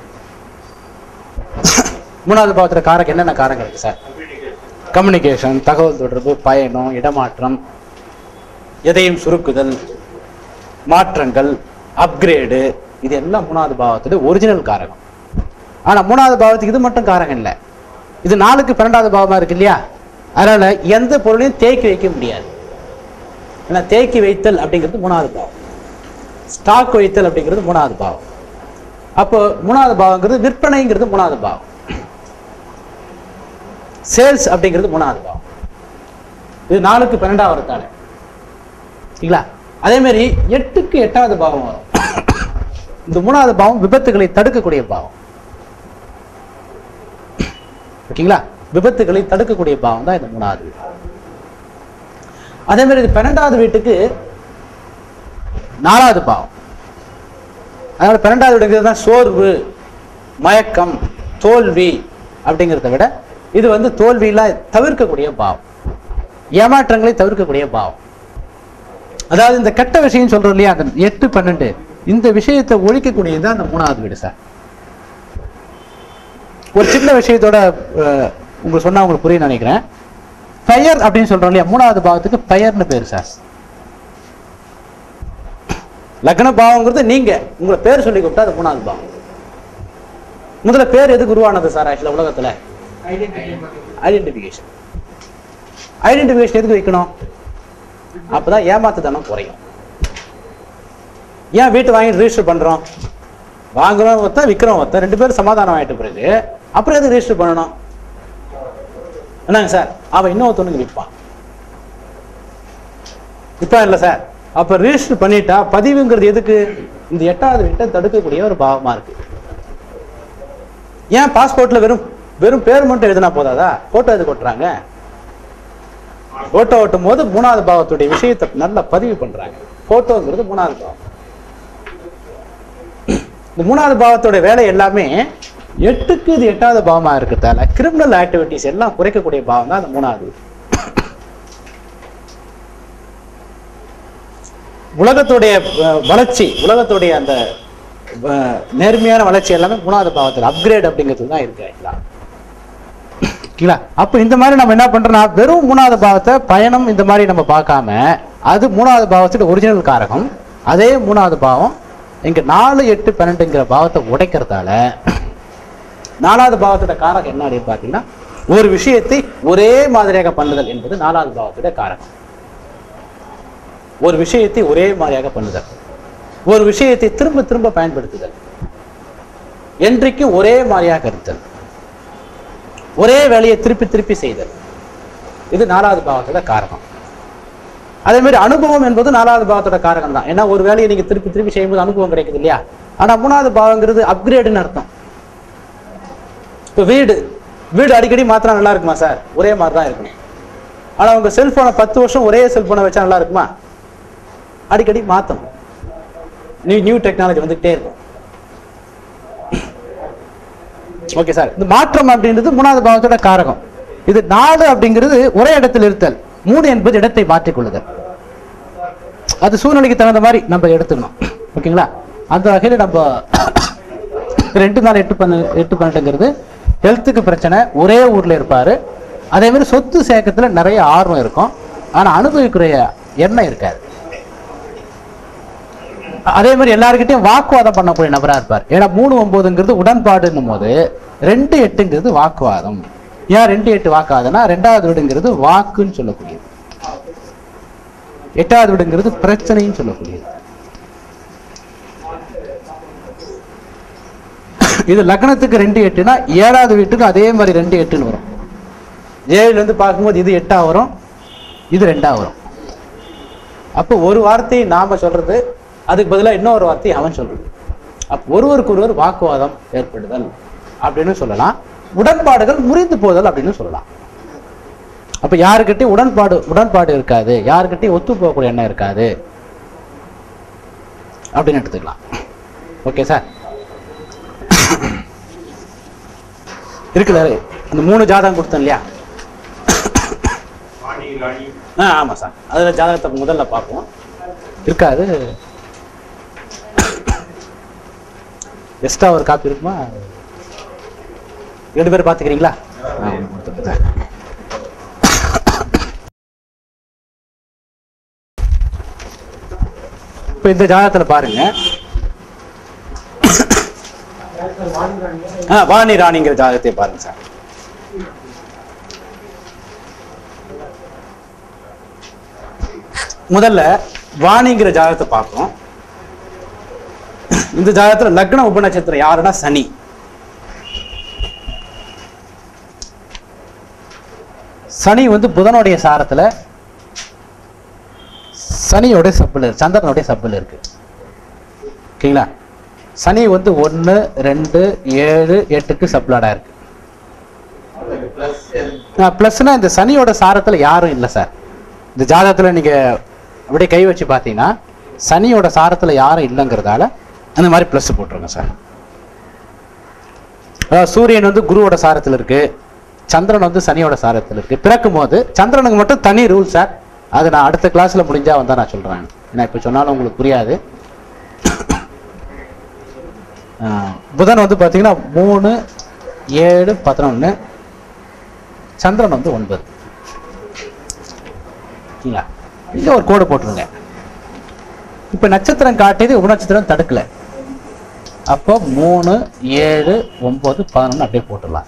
மூணாவது பாவத்துல காரகம் என்னென்ன காரகம் இருக்கு சார் கம்யூனிகேஷன் தகவல் தொடர்பு பயணம் இடமாற்றம் எதையும் சுருக்குதல் மாற்றங்கள் அப்கிரேடு இது எல்லாம் மூணாவது பாவத்துல ஒரிஜினல் காரகம் ஆனா மூணாவது பாவத்துக்கு இது மட்டும் காரகம் இல்லை இது நாலுக்கு பன்னெண்டாவது பாவமா இருக்கு இல்லையா அதனால எந்த பொருளையும் தேக்கி வைக்க முடியாது ஏன்னா தேக்கி வைத்தல் அப்படிங்கிறது மூணாவது பாவம் ஸ்டாக் வைத்தல் அப்படிங்கிறது மூணாவது பாவம் அப்போ மூணாவது பாவங்கிறது விற்பனைங்கிறது மூணாவது பாவம் சேல்ஸ் அப்படிங்கிறது மூணாவது பாவம் இது நாலுக்கு பன்னெண்டாவது தானே சரிங்களா அதே மாதிரி எட்டுக்கு எட்டாவது பாவம் வரும் இந்த மூணாவது பாவம் விபத்துகளை தடுக்கக்கூடிய பாவம் ஓகேங்களா விபத்துகளை தடுக்கக்கூடிய பாவம் தான் இந்த மூணாவது வீடு அதே மாதிரி இது பன்னெண்டாவது வீட்டுக்கு நாலாவது பாவம் அதனால பன்னெண்டாவது வீடுங்கிறது தான் சோர்வு மயக்கம் தோல்வி அப்படிங்கிறத விட இது வந்து தோல்வியெல்லாம் தவிர்க்கக்கூடிய பாவம் ஏமாற்றங்களை தவிர்க்கக்கூடிய பாவம் அதாவது இந்த கெட்ட விஷயம் சொல்றோம் இல்லையா அந்த எட்டு பன்னெண்டு இந்த விஷயத்தை ஒழிக்கக்கூடியது தான் அந்த மூணாவது வீடு சார் ஒரு சின்ன விஷயத்தோட அஹ், உங்களுக்கு சொன்னா உங்களுக்கு புரியும் நினைக்கிறேன் பெயர் அப்படின்னு சொல்றோம் இல்லையா மூணாவது பாவத்துக்கு பெயர்னு பேர் சார் லக்ன பாவங்கிறது நீங்க உங்களை பேர் சொல்லி கூப்பிட்டா அது மூணாவது பாவம் முதல்ல பேர் எதுக்கு உருவானது சார் ஆக்சுவலா உலகத்துல ஐடென்டிஃபிகேஷன் ஐடென்டிஃபிகேஷன் எதுக்கு வைக்கணும் அப்பதான் ஏமாத்துத்தனம் குறையும் ஏன் வீட்டு வாங்கி ரிஜிஸ்டர் பண்றோம் வாங்குறோம் ஒருத்தன் விற்கிறோம் ஒருத்தன் ரெண்டு பேரும் சமாதானம் ஆயிட்ட பிறகு அப்புறம் எதுக்கு ரிஜிஸ்டர் பண்ணணும் என்னங்க சார் அவன் இன்னொருத்தனுக்கு விற்பான் விற்பான் இல்லை சார் அப்ப ரிஜிஸ்டர் பண்ணிட்டா பதிவுங்கிறது எதுக்கு இந்த எட்டாவது வீட்டை தடுக்கக்கூடிய ஒரு பாவமா இருக்கு ஏன் பாஸ்போர்ட்ல வெறும் வெறும் பேர் மட்டும் எழுதினா போதாதா போட்டோ எது கொட்டுறாங்க போட்டோ ஓட்டும் போது மூணாவது பாவத்துடைய விஷயத்தை நல்லா பதிவு பண்றாங்க போட்டோங்கிறது மூணாவது பாவம் இந்த மூணாவது பாவத்தோட வேலை எல்லாமே எட்டுக்கு இது எட்டாவது பாவமா இருக்கிறதால கிரிமினல் ஆக்டிவிட்டிஸ் எல்லாம் குறைக்கக்கூடிய பாவம் தான் அந்த மூணாவது உலகத்துடைய அஹ், வளர்ச்சி உலகத்துடைய அந்த அஹ், நேர்மையான வளர்ச்சி எல்லாமே மூணாவது பாவத்தில் அப்கிரேட் அப்படிங்கிறது தான் இருக்கு ஆக்சுவலா ஓகேங்களா அப்போ இந்த மாதிரி நம்ம என்ன பண்றோம்னா வெறும் மூணாவது பாவத்தை பயணம் இந்த மாதிரி நம்ம பார்க்காம அது மூணாவது பாவத்தோட ஒரிஜினல் காரகம் அதே மூணாவது பாவம் இங்க நாலு எட்டு பன்னெண்டுங்கிற பாவத்தை உடைக்கிறதால நாலாவது பாவத்தோட காரகம் என்ன அப்படின்னு பார்த்தீங்கன்னா ஒரு விஷயத்தை ஒரே மாதிரியாக பண்ணுதல் என்பது நாலாவது பாவத்தோட காரகம் ஒரு விஷயத்தை ஒரே மாதிரியாக பண்ணுதல் ஒரு விஷயத்தை திரும்ப திரும்ப பயன்படுத்துதல் என்றைக்கும் ஒரே மாதிரியாக இருத்தல் ஒரே வேலையை திருப்பி திருப்பி செய்தல் இது நாலாவது பாவத்தோட காரகம் அதே மாதிரி அனுபவம் என்பது நாலாவது பாவத்தோட காரகம் தான் ஏன்னா ஒரு வேலையை நீங்க திருப்பி திருப்பி செய்யும்போது அனுபவம் கிடைக்குது இல்லையா ஆனா மூணாவது பாவங்கிறது அப்கிரேடுன்னு அர்த்தம் இப்போ வீடு வீடு அடிக்கடி மாத்திரம் நல்லா இருக்குமா சார் ஒரே மாதிரி தான் இருக்கணும் ஆனா உங்க செல்போனை பத்து வருஷம் ஒரே செல்போனை வச்சா நல்லா இருக்குமா அடிக்கடி மாத்தணும் நியூ நியூ டெக்னாலஜி வந்துகிட்டே இருக்கும் ஓகே சார் இந்த மாற்றம் அப்படின்றது மூணாவது பாவத்தோட காரகம் இது நாலு அப்படிங்கிறது ஒரே இடத்தில் இருத்தல் மூணு என்பது இடத்தை மாற்றிக்கொள்ளுதல் அது சூழ்நிலைக்கு தகுந்த மாதிரி நம்ம எடுத்துக்கணும் ஓகேங்களா அந்த வகையில் நம்ம ரெண்டு நாள் எட்டு பண்ணு எட்டு பன்னெண்டுங்கிறது ஹெல்த்துக்கு பிரச்சனை ஒரே ஊர்ல இருப்பாரு அதே மாதிரி சொத்து சேர்க்கத்துல நிறைய ஆர்வம் இருக்கும் ஆனா அனுபவிக்கிற எண்ணம் இருக்காது அதே மாதிரி எல்லாருக்கிட்டையும் வாக்குவாதம் பண்ணக்கூடிய நபரா இருப்பார் ஏன்னா மூணு ஒன்பதுங்கிறது உடன்பாடுன்னும் போது ரெண்டு எட்டுங்கிறது வாக்குவாதம் ஏன் ரெண்டு எட்டு வாக்காதுன்னா ரெண்டாவது வீடுங்கிறது வாக்குன்னு சொல்லக்கூடியது எட்டாவது வீடுங்கிறது பிரச்சனைன்னு சொல்லக்கூடியது இது லக்னத்துக்கு ரெண்டு எட்டுனா ஏழாவது வீட்டுக்கு அதே மாதிரி ரெண்டு எட்டுன்னு வரும் ஏழுல இருந்து பார்க்கும்போது இது எட்டா வரும் இது ரெண்டா வரும் அப்போ ஒரு வார்த்தையை நாம சொல்றது அதுக்கு பதிலா இன்னொரு வார்த்தையை அவன் சொல்றது அப்போ ஒருவருக்கு ஒருவர் வாக்குவாதம் ஏற்படுதல் அப்படின்னு சொல்லலாம் உடன்பாடுகள் முறிந்து போதல் அப்படின்னு சொல்லலாம் அப்ப யாருக்கிட்டையும் உடன்பாடு உடன்பாடு இருக்காது யாருக்கிட்டையும் ஒத்து போகக்கூடிய எண்ணம் இருக்காது அப்படின்னு எடுத்துக்கலாம் ஓகே சார் இருக்குல்ல அந்த மூணு ஜாதகம் கொடுத்தேன் இல்லையா வாணி ராணி ஆ ஆமாம் சார் அதில் ஜாதகத்தை முதல்ல பார்ப்போம் இருக்காது எக்ஸ்ட்ரா ஒரு காப்பி இருக்குமா ரெண்டு பேரும் பார்த்துக்கிறீங்களா ஆ, ஒண்ணு கொடுத்துருங்க. இப்போ இந்த ஜாதகத்தில் பாருங்க ஆ வாணி ராணிங்கிற ஜாதகத்தை பாருங்க சார் முதல்ல வாணிங்கிற ஜாதகத்தை பார்ப்போம் இந்த ஜாதகத்துல லக்ன உபநட்சத்திரம் யாருன்னா சனி சனி வந்து புதனுடைய சாரத்துல சனியோட சப்பில் சந்திரனுடைய சப்பில் இருக்கு ஓகேங்களா சனி வந்து ஒன்று ரெண்டு ஏழு எட்டுக்கு சப்ளாடா இருக்கு ப்ளஸ்னா இந்த சனியோட சாரத்துல யாரும் இல்லை சார் இந்த ஜாதகத்துல நீங்க அப்படியே கை வச்சு பார்த்தீங்கன்னா சனியோட சாரத்துல யாரும் இல்லைங்கிறதால அந்த மாதிரி ப்ளஸ் போட்டுருங்க சார் அதாவது சூரியன் வந்து குருவோட சாரத்தில் இருக்கு சந்திரன் வந்து சனியோட சாரத்தில் இருக்கு பிறக்கும் போது சந்திரனுக்கு மட்டும் தனி ரூல் சார் அது நான் அடுத்த கிளாஸ்ல முடிஞ்சா வந்தா நான் சொல்றேன் ஏன்னா இப்போ சொன்னாலும் உங்களுக்கு புரியாது ஆஹ், புதன் வந்து பார்த்தீங்கன்னா மூணு ஏழு பதினொன்று சந்திரன் வந்து ஒன்பது ஓகேங்களா இங்க ஒரு கோடு போட்டுருங்க இப்ப நட்சத்திரம் காட்டியது உபநட்சத்திரம் தடுக்கல அப்போ மூணு ஏழு ஒன்பது பதினொன்று அப்படியே போட்டுடலாம்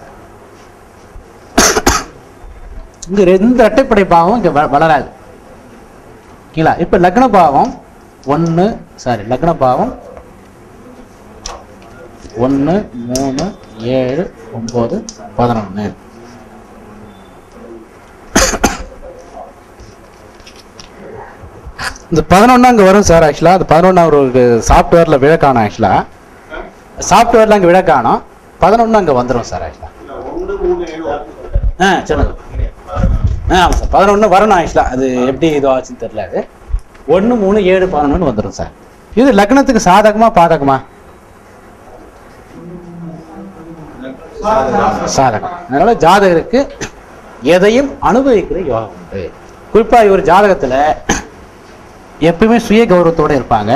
இங்க எந்த இரட்டைப்படை பாவம் இங்க வ- வளராது ஓகேங்களா இப்ப லக்ன பாவம் ஒன்று சாரி லக்ன பாவம் ஒன்று மூணு ஏழு ஒன்பது பதினொன்று இந்த பதினொன்று அங்கே வரும் சார் ஆக்சுவலாக அந்த பதினொன்று ஒரு சாஃப்ட்வேரில் விழ காணும் ஆக்சுவலாக சாஃப்ட்வேரில் அங்கே விழ காணும் பதினொன்று அங்கே வந்துடும் சார் ஆக்சுவலாக இல்ல ஒண்ணு மூணு ஏழு ஆ சொல்லுங்க ஆ ஆமாம் சார் பதினொன்று வரணும் ஆக்சுவலாக அது எப்படி இது ஆச்சுன்னு தெரியல அது ஒன்று மூணு ஏழு பதினொன்று வந்துடும் சார் இது லக்னத்துக்கு சாதகமா பாதகமா சாதகம் அதனால ஜாதகருக்கு எதையும் அனுபவிக்கிற யோகம் உண்டு குறிப்பா இவர் ஜாதகத்துல எப்பவுமே சுய கௌரவத்தோட இருப்பாங்க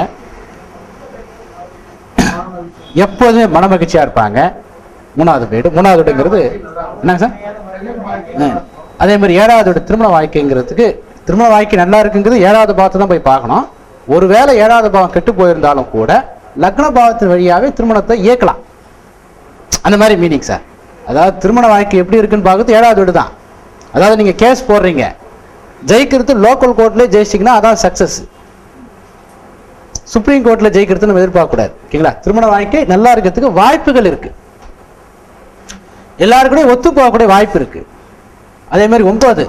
எப்போதுமே மனமகிழ்ச்சியா இருப்பாங்க மூணாவது வீடு மூணாவது வீடுங்கிறது என்னங்க சார் ஆ. அதே மாதிரி ஏழாவது வீடு திருமண வாழ்க்கைங்கிறதுக்கு திருமண வாழ்க்கை நல்லா இருக்குங்கிறது ஏழாவது பாவத்தை தான் போய் பார்க்கணும் ஒருவேளை ஏழாவது பாவம் கெட்டு போயிருந்தாலும் கூட லக்ன பாவத்தின் வழியாவே திருமணத்தை இயக்கலாம் அந்த மாதிரி மீனிங் சார் அதாவது திருமண வாழ்க்கை எப்படி இருக்குன்னு பார்க்கறது ஏழாவது வீடு தான் அதாவது நீங்க கேஸ் போடுறீங்க ஜெயிக்கிறது லோக்கல் கோர்ட்லேயே ஜெயிச்சிங்கன்னா அதான் சக்சஸ் சுப்ரீம் கோர்ட்ல ஜெயிக்கிறது நம்ம எதிர்பார்க்க கூடாது ஓகேங்களா திருமண வாழ்க்கை நல்லா இருக்கிறதுக்கு வாய்ப்புகள் இருக்கு எல்லாருக்கூடயும் ஒத்து போகக்கூடிய வாய்ப்பு இருக்கு அதே மாதிரி ஒன்பது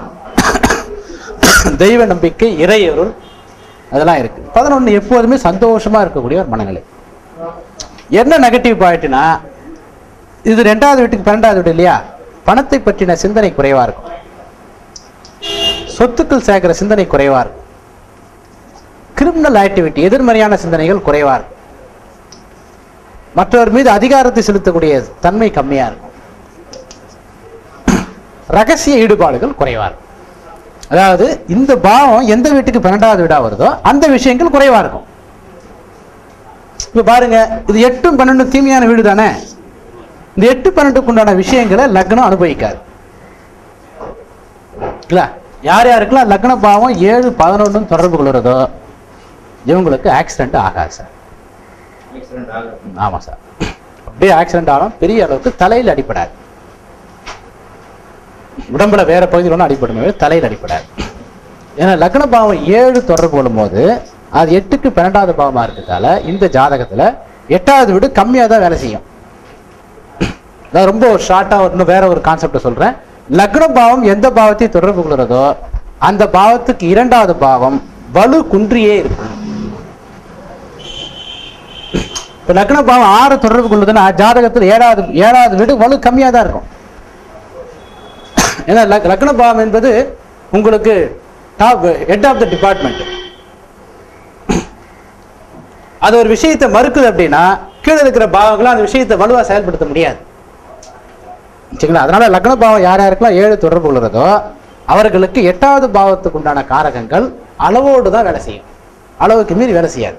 தெய்வ நம்பிக்கை இறையருள் அதெல்லாம் இருக்கு பதினொன்று எப்போதுமே சந்தோஷமா இருக்கக்கூடிய ஒரு மனநிலை என்ன நெகட்டிவ் பாயிண்ட்னா இது ரெண்டாவது வீட்டுக்கு பன்னெண்டாவது வீடு இல்லையா பணத்தை பற்றின சிந்தனை குறைவா இருக்கும் சொத்துக்கள் சேர்க்கிற சிந்தனை குறைவா இருக்கும் கிரிமினல் ஆக்டிவிட்டி எதிர்மறையான சிந்தனைகள் குறைவா இருக்கும் மற்றவர் மீது அதிகாரத்தை செலுத்தக்கூடிய தன்மை கம்மியா இருக்கும் ரகசிய ஈடுபாடுகள் குறைவா இருக்கும் அதாவது இந்த பாவம் எந்த வீட்டுக்கு பன்னெண்டாவது வீடா வருதோ அந்த விஷயங்கள் குறைவா இருக்கும் இப்ப பாருங்க இது எட்டும் பன்னெண்டும் தீமையான வீடு தானே இந்த எட்டு பன்னெண்டுக்கு உண்டான விஷயங்களை லக்னம் அனுபவிக்காது இல்ல யார் யாருக்கெல்லாம் லக்ன பாவம் ஏழு பதினொன்னு தொடர்பு கொள்கிறதோ இவங்களுக்கு ஆக்சிடென்ட் ஆகாது சார் ஆக்சிடென்ட் ஆகும் ஆமாம் சார் அப்படியே ஆக்சிடென்ட் ஆகும் பெரிய அளவுக்கு தலையில் அடிப்படாது உடம்புல வேற பகுதியில் ஒன்றும் அடிப்படுமே தலையில் அடிப்படாது ஏன்னா லக்ன பாவம் ஏழு தொடர்பு கொள்ளும்போது அது எட்டுக்கு பன்னெண்டாவது பாவமா இருக்கிறதால இந்த ஜாதகத்துல எட்டாவது வீடு கம்மியாக தான் வேலை செய்யும் நான் ரொம்ப ஷார்ட்டாக இன்னும் வேற ஒரு கான்செப்டை சொல்றேன் லக்ன பாவம் எந்த பாவத்தை தொடர்பு கொள்கிறதோ அந்த பாவத்துக்கு இரண்டாவது பாவம் வலு குன்றியே இருக்கும் இப்போ லக்ன பாவம் ஆறு தொடர்பு கொள்ளுதுன்னா ஜாதகத்தில் ஏழாவது ஏழாவது வீடு வலு கம்மியாக தான் இருக்கும் ஏன்னா லக்- லக்ன பாவம் என்பது உங்களுக்கு top head of the department அது ஒரு விஷயத்தை மறுக்குது அப்படின்னா கீழே இருக்கிற பாவங்களும் அந்த விஷயத்தை வலுவா செயல்படுத்த முடியாது சரிங்களா அதனால லக்ன பாவம் யார் யாருக்கெல்லாம் ஏழு தொடர்பு கொள்கிறதோ அவர்களுக்கு எட்டாவது பாவத்துக்கு உண்டான காரகங்கள் அளவோடு தான் வேலை செய்யும் அளவுக்கு மீறி வேலை செய்யாது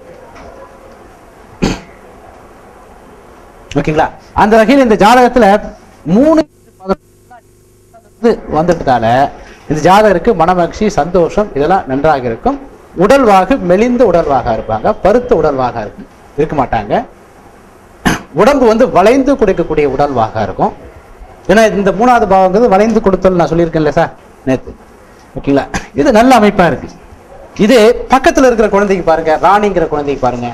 ஓகேங்களா அந்த வகையில் இந்த ஜாதகத்துல மூணு வந்து வந்துட்டதால இந்த ஜாதகருக்கு மனமகிழ்ச்சி சந்தோஷம் இதெல்லாம் நன்றாக இருக்கும் உடல்வாகு மெலிந்த உடல்வாக இருப்பாங்க பருத்த உடல்வாக இருக்கும் இருக்க மாட்டாங்க உடம்பு வந்து வளைந்து கொடுக்கக்கூடிய உடல்வாக இருக்கும் ஏன்னா இந்த மூணாவது பாவங்கிறது வளைந்து கொடுத்தல் நான் சொல்லியிருக்கேன்ல சார் நேத்து ஓகேங்களா இது நல்ல அமைப்பா இருக்கு இது பக்கத்துல இருக்கிற குழந்தைக்கு பாருங்க ராணிங்கிற குழந்தைக்கு பாருங்க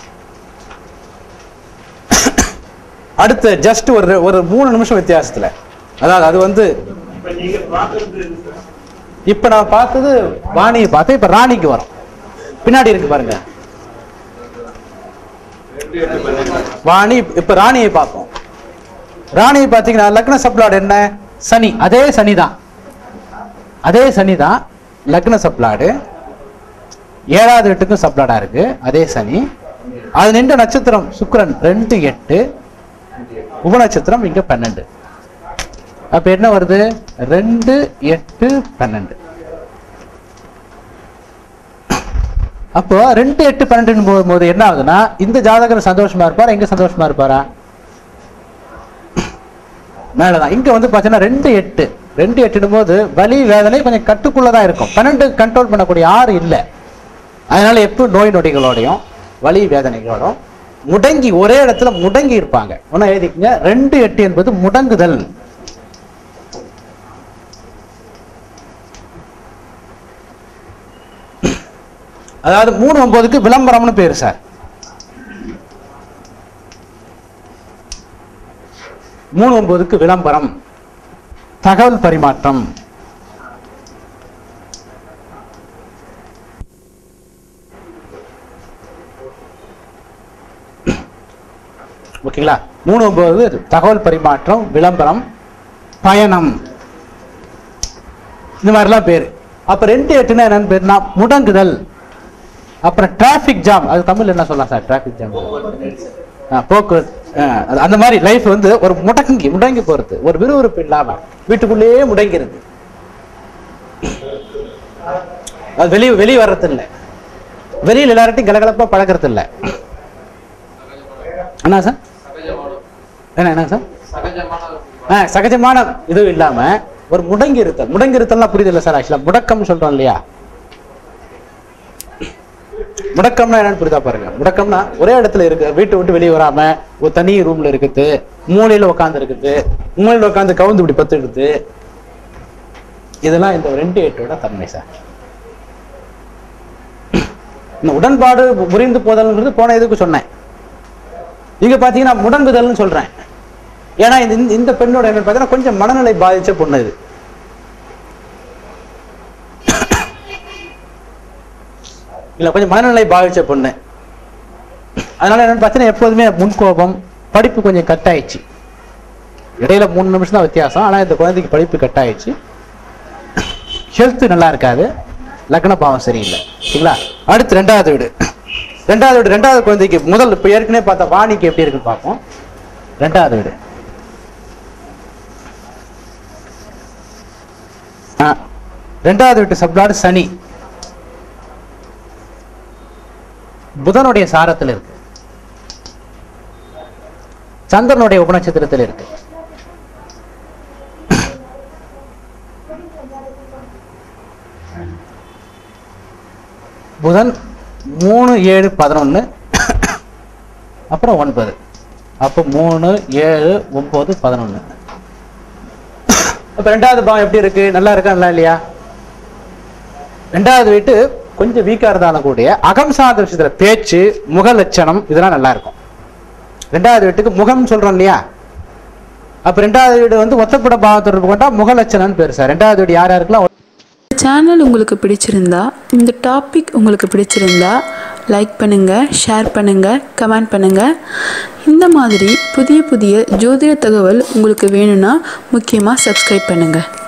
அடுத்து ஜஸ்ட் ஒரு ஒரு மூணு நிமிஷம் வித்தியாசத்துல அதாவது அது வந்து இப்ப நீங்க பாக்குறது எது சார்? இப்ப நான் பார்த்தது வாணியை பார்த்தேன் இப்ப ராணிக்கு வரும் பின்னாடி இருக்கு பாருங்க ரெண்டு எட்டு பன்னெண்டு. வாணி இப்ப ராணியை பார்ப்போம் ராணியை பார்த்தீங்கன்னா லக்ன சப்ளாடு என்ன சனி அதே சனி தான் அதே சனி தான் லக்ன சப்ளாடு ஏழாவது எட்டுக்கும் சப்ளாடா இருக்கு அதே சனி அது நின்ற நட்சத்திரம் சுக்கிரன் ரெண்டு எட்டு உபநட்சத்திரம் இங்க பன்னெண்டு அப்ப என்ன வருது ரெண்டு எட்டு பன்னெண்டு அப்போ ரெண்டு எட்டு பன்னெண்டுன்னு போகும்போது என்ன ஆகுதுன்னா இந்த ஜாதகர் சந்தோஷமா இருப்பாரா எங்க சந்தோஷமா இருப்பாரா மேலதான் இங்க வந்து பாத்தீங்கன்னா ரெண்டு எட்டு ரெண்டு எட்டுடும் போது வலி வேதனை கொஞ்சம் கட்டுக்குள்ளதான் இருக்கும் பன்னெண்டு கண்ட்ரோல் பண்ணக்கூடிய ஆறு இல்லை அதனால எப்போ நோய் நொடிகளோடையும் வலி வேதனைகளோடும் முடங்கி ஒரே இடத்துல முடங்கி இருப்பாங்க ஒன்னும் எழுதிக்கங்க ரெண்டு எட்டு என்பது முடங்குதல் அதாவது மூணு ஒன்பதுக்கு விளம்பரம்னு பேரு சார் மூணு ஒன்பதுக்கு விளம்பரம் தகவல் பரிமாற்றம் ஓகேங்களா மூணு ஒன்பது தகவல் பரிமாற்றம் விளம்பரம் பயணம் இந்த மாதிரிலாம் பேர் அப்ப ரெண்டு எட்டுனா என்னன்னு பேருனா முடங்குதல் அப்புறம் டிராஃபிக் ஜாம் அது தமிழ் என்ன சொல்லலாம் சார் டிராஃபிக் ஜாம் போக்குவரத்து ஆ, அது- அந்த மாதிரி லைஃப் வந்து ஒரு முடங்கி முடங்கி போறது ஒரு விறுவிறுப்பு இல்லாம வீட்டுக்குள்ளேயே முடங்கிறது அது வெளியே வெளியே வர்றது இல்லை வெளியில் எல்லார்ட்டையும் கலகலப்பா பழகிறது இல்லை என்ன சார் என்ன என்ன சார் ஆ சகஜமான இதுவும் இல்லாம ஒரு முடங்கி இருத்தல் முடங்கி இருத்தல்னா புரியுது இல்லை சார் ஆக்சுவலா முடக்கம் சொல்றோம் இல்லையா முடக்கம்னா என்னன்னு புரியுதா பாருங்க முடக்கம்னா ஒரே இடத்துல இருக்கு வீட்டை விட்டு வெளியே வராம ஒரு தனி ரூம்ல இருக்குது மூலையில உட்காந்து இருக்குது மூலையில உட்காந்து கவுந்து இப்படி பத்துடுது இதெல்லாம் இந்த ரெண்டு எட்டோட தன்மை சார் இந்த உடன்பாடு முறிந்து போதல்ங்கிறது போன இதுக்கு சொன்னேன் இங்க பாத்தீங்கன்னா முடங்குதல்னு சொல்றேன் ஏன்னா இந்த இந்த- இந்த பெண்ணோட என்ன பார்த்தீங்கன்னா கொஞ்சம் மனநிலை பாதிச்ச பொண்ணு இது இல்ல கொஞ்சம் மனநிலை பாதிச்ச பொண்ணு அதனால என்னன்னு பார்த்தீங்கன்னா எப்போதுமே முன்கோபம் படிப்பு கொஞ்சம் கட் ஆயிடுச்சு இடையில மூணு நிமிஷம் தான் வித்தியாசம் ஆனா இந்த குழந்தைக்கு படிப்பு கட் ஆயிடுச்சு ஹெல்த் நல்லா இருக்காது லக்ன பாவம் சரியில்லை சரிங்களா அடுத்து ரெண்டாவது வீடு ரெண்டாவது வீடு ரெண்டாவது குழந்தைக்கு முதல் இப்போ ஏற்கனவே பார்த்த வாணிக்கு எப்படி இருக்குன்னு பார்ப்போம் ரெண்டாவது வீடு ஆ, ரெண்டாவது வீட்டு சப்ளாடு சனி புதனுடைய சாரத்தில் இருக்கு சந்திரனுடைய உபநட்சத்திரத்தில் இருக்கு புதன் மூணு ஏழு பதினொன்று அப்புறம் ஒன்பது அப்போ மூணு ஏழு ஒன்பது பதினொன்று அப்போ ரெண்டாவது பாவம் எப்படி இருக்கு நல்லா இருக்கா நல்லா இல்லையா ரெண்டாவது வீட்டு கொஞ்சம் வீக்கா இருந்தாலும் கூட அகம் சார்ந்த விஷயத்துல பேச்சு முக லட்சணம் இதெல்லாம் நல்லா இருக்கும் ரெண்டாவது வீட்டுக்கு முகம் சொல்றோம் இல்லையா அப்ப ரெண்டாவது வீடு வந்து ஒத்தப்பட பாவத்தொடர்பு கொண்டா முக லட்சணம்னு பேரு சார் ரெண்டாவது வீடு யார் யாருக்கெல்லாம் இந்த சேனல் உங்களுக்கு பிடிச்சிருந்தா இந்த டாபிக் உங்களுக்கு பிடிச்சிருந்தா லைக் பண்ணுங்கள் ஷேர் பண்ணுங்கள் கமெண்ட் பண்ணுங்கள் இந்த மாதிரி புதிய புதிய ஜோதிட தகவல் உங்களுக்கு வேணும்னா முக்கியமாக சப்ஸ்கிரைப் பண்ணுங்கள்